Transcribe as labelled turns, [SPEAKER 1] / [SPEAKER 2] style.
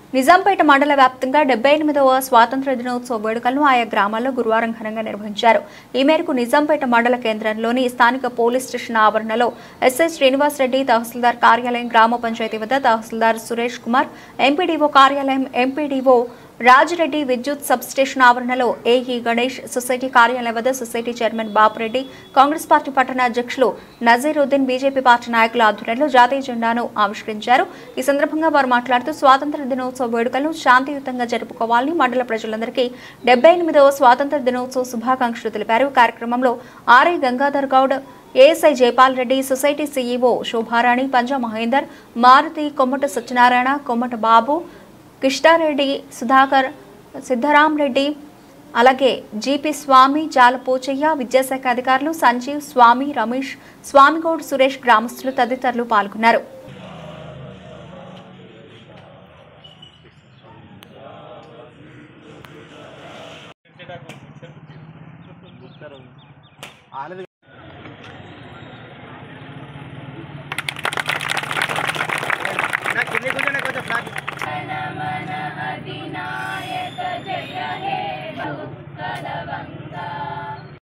[SPEAKER 1] నిజాంపేట మండల వ్యాప్తంగా డెబ్బై ఎనిమిదవ స్వాతంత్ర దినోత్సవ వేడుకలను ఆయా గ్రామాల్లో గురువారం ఘనంగా నిర్వహించారు ఈ మేరకు నిజాంపేట మండల కేంద్రంలోని స్థానిక పోలీస్ స్టేషన్ ఆవరణలో ఎస్ఐ శ్రీనివాస్ రెడ్డి తహసీల్దార్ కార్యాలయం గ్రామ పంచాయతీ వద్ద తహసీల్దార్ సురేష్ కుమార్ ఎంపీడీఓ కార్యాలయం ఎంపీడీఓ రాజిరెడ్డి విద్యుత్ సబ్ స్టేషన్ ఆవరణలో ఏఈ గణేష్ సొసైటీ కార్యాలయం వద్ద society chairman Bapureddy Congress party పట్టణ అధ్యక్షులు నజీరుద్దీన్ బీజేపీ పార్టీ నాయకుల ఆధ్వర్యంలో జాతీయ జెండాను ఆవిష్కరించారు ఈ సందర్భంగా వారు మాట్లాడుతూ స్వాతంత్ర దినోత్సవ వేడుకలను శాంతియుతంగా జరుపుకోవాలని మండల ప్రజలందరికీ డెబ్బై ఎనిమిదవ స్వాతంత్ర దినోత్సవ శుభాకాంక్షలు తెలిపారు ఈ కార్యక్రమంలో RI Gangadhar Goud ASI Jaipal Reddy society CEO Shobharani Panja Mahender Maruthi Kommata Satyanarayana Kommata Babu Kistareddy Sudhakar Siddharam Reddy అలాగే జీపీ స్వామి జాలపోచయ్య విద్యాశాఖ అధికారులు సంజీవ్ స్వామి రమేష్ స్వామిగౌడ్ సురేష్ గ్రామస్తులు తదితరులు పాల్గొన్నారు
[SPEAKER 2] अधिनायक जय हे उत्कलवङ्गा